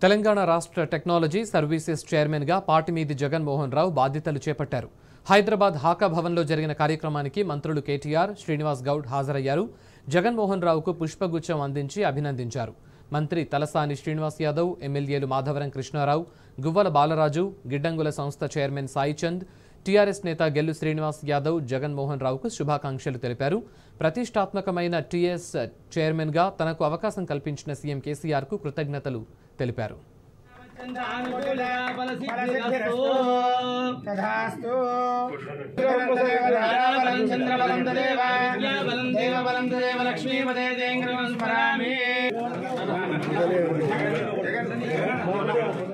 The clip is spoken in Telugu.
తెలంగాణ రాష్ట్ర టెక్నాలజీ సర్వీసెస్ చైర్మన్గా పాటిమీది జగన్మోహన్ రావు బాధ్యతలు చేపట్టారు హైదరాబాద్ హాకా భవన్లో జరిగిన కార్యక్రమానికి మంత్రులు కేటీఆర్ శ్రీనివాస్ గౌడ్ హాజరయ్యారు జగన్మోహన్ రావుకు పుష్పగుచ్చం అందించి అభినందించారు మంత్రి తలసాని శ్రీనివాస్ యాదవ్ ఎమ్మెల్యేలు మాధవరం కృష్ణారావు గువ్వల బాలరాజు గిడ్డంగుల సంస్థ చైర్మన్ సాయిచంద్ టీఆర్ఎస్ నేత గెల్లు శ్రీనివాస్ యాదవ్ జగన్మోహన్ రావుకు శుభాకాంక్షలు తెలిపారు ప్రతిష్టాత్మకమైన టీఎస్ చైర్మన్గా తనకు అవకాశం కల్పించిన సీఎం కేసీఆర్కు కృతజ్ఞతలు తెలిపారు తథాస్తు బలం చంద్రబలం తదేవ బలం దేవ బలం తదేవ లక్ష్మీపదే దేంగ్రమం స్మరామి